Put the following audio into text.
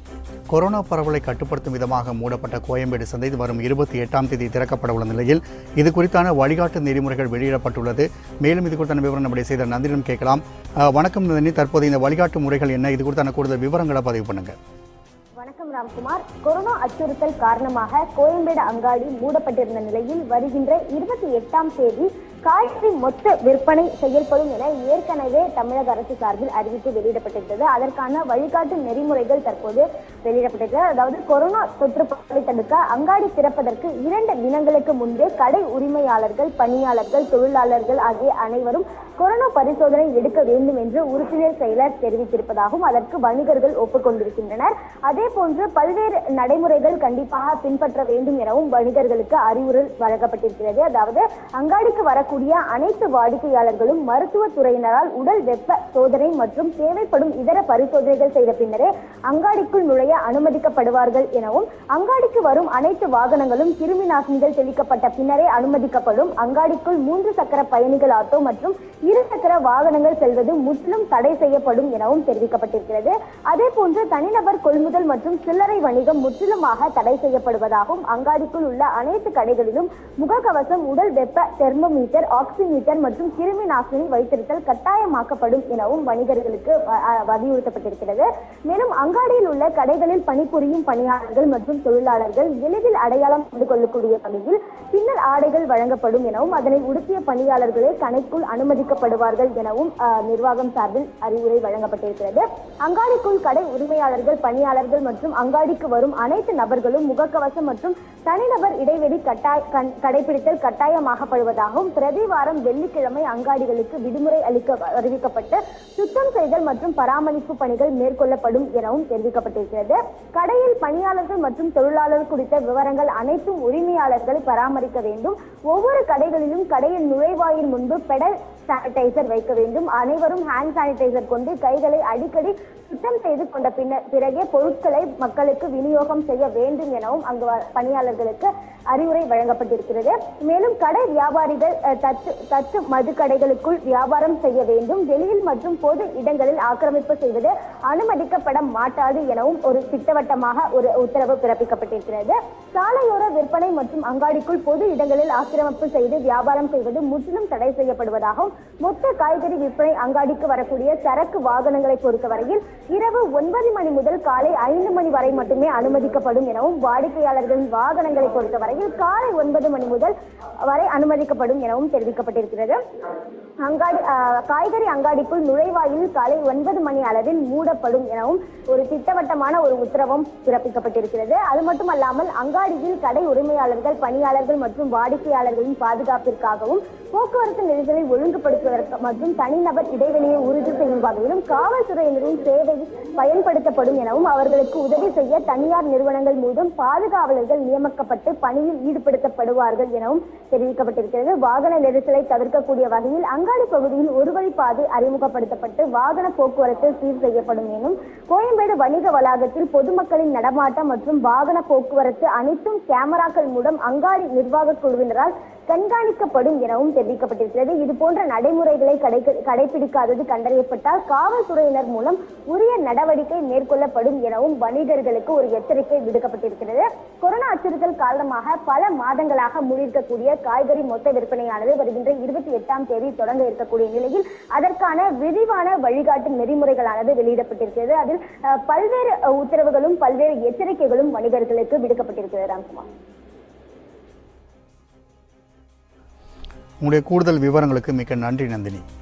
corona பரவலை கட்டுப்படுத்தும் விதமாக மூடப்பட்ட கோயம்பேடு சந்தை வரும் இருபத்தி எட்டாம் தேதி திறக்கப்பட உள்ள நிலையில் இது குறித்தான வழிகாட்டு நெறிமுறைகள் வெளியிடப்பட்டுள்ளது மேலும் இது குறித்தான விவரம் நம்முடைய செய்த நந்தினிடம் கேட்கலாம் அஹ், வணக்கம் நந்தினி தற்போது இந்த வழிகாட்டு முறைகள் என்ன இது குறித்தான கூடுதல் விவரங்களை பதிவு பண்ணுங்க வணக்கம் ராம்குமார் கொரோனா அச்சுறுத்தல் காரணமாக கோயம்பேடு அங்காடி மூடப்பட்டிருந்த நிலையில் வருகின்ற இருபத்தி எட்டாம் தேதி காய்கறி மொத்த விற்பனை செயல்படும் என ஏற்கனவே தமிழக அரசு சார்பில் அறிவிப்பு வெளியிடப்பட்டிருந்தது அதற்கான வழிகாட்டு நெறிமுறைகள் தற்போது வெளியிடப்பட்டிருக்கிறது அதாவது கொரோனா தொற்று பரவலை தடுக்க அங்காடி திறப்பதற்கு இரண்டு தினங்களுக்கு முன்பே கடை உரிமையாளர்கள் பணியாளர்கள் தொழிலாளர்கள் ஆகிய அனைவரும் கொரோனா பரிசோதனை எடுக்க வேண்டும் என்று உறுப்பினர் செயலர் தெரிவித்திருப்பதாகவும் அதற்கு வணிகர்கள் ஒப்புக்கொண்டிருக்கின்றனர் அதே போன்று பல்வேறு நடைமுறைகள் கண்டிப்பாக பின்பற்ற வேண்டும் எனவும் வணிகர்களுக்கு அறிவுரை வழங்கப்பட்டிருக்கிறது அதாவது அங்காடிக்கு வரக்கூடிய அனைத்து வாடிக்கையாளர்களும் மருத்துவத்துறையினரால் உடல் வெப்ப சோதனை மற்றும் தேவைப்படும் இதர பரிசோதனைகள் செய்த பின்னரே அங்காடிக்குள் நுழைய அனுமதிக்கப்படுவார்கள் எனவும் அங்காடிக்கு வரும் அனைத்து வாகனங்களும் கிருமி நாசினிகள் தெளிக்கப்பட்ட பின்னரே அனுமதிக்கப்படும் அங்காடிக்குள் மூன்று சக்கர பயணிகள் ஆட்டோ மற்றும் இரு சக்கர வாகனங்கள் செல்வது முற்றிலும் தடை செய்யப்படும் எனவும் தெரிவிக்கப்பட்டிருக்கிறது அதே போன்று தனிநபர் கொள்முதல் மற்றும் சில்லறை வணிகம் முற்றிலுமாக தடை செய்யப்படுவதாகவும் அங்காடிக்குள் உள்ள அனைத்து கடைகளிலும் முகக்கவசம் உடல் வெப்ப தெர்மோமீட்டர் ஆக்சிமீட்டர் மற்றும் கிருமி நாசினி வைத்திருத்தல் கட்டாயமாக்கப்படும் எனவும் வணிகர்களுக்கு அ, அ, வலியுறுத்தப்பட்டிருக்கிறது மேலும் அங்காடியில் உள்ள கடைகளில் பணிபுரியும் பணியாளர்கள் மற்றும் தொழிலாளர்கள் எளிதில் அடையாளம் கண்டு கொள்ளக்கூடிய வகையில் பின்னர் ஆடைகள் வழங்கப்படும் எனவும் அதனை உடுத்திய பணியாளர்களே கணைக்குள் அனுமதிக்கப்படுவார்கள் எனவும் அ, நிர்வாகம் சார்பில் அறிவுரை வழங்கப்பட்டிருக்கிறது அங்காடிக்குள் கடை உரிமையாளர்கள் பணியாளர்கள் மற்றும் அங்காடிக்கு வரும் அனைத்து நபர்களும் முகக்கவசம் மற்றும் தனிநபர் இடைவெளி கட்டாய கண்- கடைபிடித்தல் கட்டாயமாகப்படுவதாகவும் பிரதி வாரம் வெள்ளிக்கிழமை அங்காடிகளுக்கு விடுமுறை அளிக்க அறிவிக்கப்பட்டு சுத்தம் செய்தல் மற்றும் பராமரிப்பு பணிகள் மேற்கொள்ளப்படும் எனவும் தெரிவிக்கப்பட்டிருக்கிறது கடையில் பணியாளர்கள் மற்றும் தொழிலாளர் குறித்த விவரங்கள் அனைத்தும் உரிமையாளர்கள் பராமரிக்க வேண்டும் ஒவ்வொரு கடைகளிலும் கடையின் நுழைவாயில் முன்பு பெடல் சானிடைசர் வைக்க வேண்டும் அனைவரும் ஹேண்ட் சானிடைசர் கொண்டு கைகளை அடிக்கடி சுத்தம் செய்து கொண்ட பின்னர் பிறகே பொருட்களை மக்களுக்கு விநியோகம் செய்ய வேண்டும் எனவும் அங்கு வ- பணியாளர்களுக்கு அறிவுரை வழங்கப்பட்டிருக்கிறது மேலும் கடை வியாபாரிகள் அஹ், தச்சு தச்சு மது கடைகளுக்குள் வியாபாரம் செய்ய வேண்டும் வெளியில் மற்றும் பொது இடங்களில் ஆக்கிரமிப்பு செய்வது அனுமதிக்கப்பட மாட்டாது எனவும் ஒரு திட்டவட்டமாக ஒரு உத்தரவு பிறப்பிக்கப்பட்டிருக்கிறது சாலையோர விற்பனை மற்றும் அங்காடிக்குள் பொது இடங்களில் ஆக்கிரமிப்பு செய்து வியாபாரம் செய்வது முற்றிலும் தடை செய்யப்படுவதாகவும் மொத்த காய்கறி விற்பனை அங்காடிக்கு வரக்கூடிய சரக்கு வாகனங்களை பொறுத்தவரையில் இரவு ஒன்பது மணி முதல் காலை ஐந்து மணி வரை மட்டுமே அனுமதிக்கப்படும் எனவும் வாடிக்கையாளர்களின் வாகனங்களை பொறுத்தவரையில் காலை ஒன்பது மணி முதல் வரை அனுமதிக்கப்படும் எனவும் தெரிவிக்கப்பட்டிருக்கிறது அங்காடி ஆஹ், காய்கறி அங்காடிக்குள் நுழைவாயில் காலை ஒன்பது மணி அளவில் மூடப்படும் எனவும் ஒரு திட்டவட்டமான ஒரு உத்தரவும் பிறப்பிக்கப்பட்டிருக்கிறது அது மட்டுமல்லாமல் அங்காடியில் கடை உரிமையாளர்கள் பணியாளர்கள் மற்றும் வாடிக்கையாளர்களின் பாதுகாப்பிற்காகவும் போக்குவரத்து நெரிசலை ஒழுங்குபடுத்துவதற்கு மற்றும் தனிநபர் இடைவெளியை உறுதி செய்யும் வகையிலும் காவல்துறையினரின் சேவை பயன்படுத்தப்படும் எனவும் அவர்களுக்கு உதவி செய்ய தனியார் நிறுவனங்கள் மூலம் பாதுகாவலர்கள் நியமிக்கப்பட்டு பணியில் ஈடுபடுத்தப்படுவார்கள் எனவும் தெரிவிக்கப்பட்டிருக்கிறது வாகன நெரிசலை தவிர்க்கக்கூடிய வகையில் அங்காடி பகுதியில் ஒரு வழிப்பாதை அறிமுகப்படுத்தப்பட்டு வாகன போக்குவரத்து சீர் செய்யப்படும் எனும் கோயம்பேடு வணிக வளாகத்தில் பொதுமக்களின் நடமாட்டம் மற்றும் வாகன போக்குவரத்து அனைத்தும் கேமராக்கள் மூலம் அங்காடி நிர்வாக குழுவினரால் கண்காணிக்கப்படும் எனவும் தெரிவிக்கப்பட்டிருக்கிறது இது போன்ற நடைமுறைகளை கடை- கடைபிடிக்காதது கண்டறியப்பட்டால் காவல்துறையினர் மூலம் உரிய நடவடிக்கை மேற்கொள்ளப்படும் எனவும் வணிகர்களுக்கு ஒரு எச்சரிக்கை விடுக்கப்பட்டிருக்கிறது கொரோனா அச்சுறுத்தல் காரணமாக பல மாதங்களாக மூடியிருக்கக்கூடிய காய்கறி மொத்த விற்பனையானது வருகின்ற இருபத்தி எட்டாம் தேதி தொடங்க இருக்கக்கூடிய நிலையில் அதற்கான விரிவான வழிகாட்டு நெறிமுறைகளானது வெளியிடப்பட்டிருக்கிறது அதில் அஹ், பல்வேறு அஹ், உத்தரவுகளும் பல்வேறு எச்சரிக்கைகளும் வணிகர்களுக்கு விடுக்கப்பட்டிருக்கிறது ராம்குமார் உங்களுடைய கூடுதல் விவரங்களுக்கு மிக்க நன்றி நந்தினி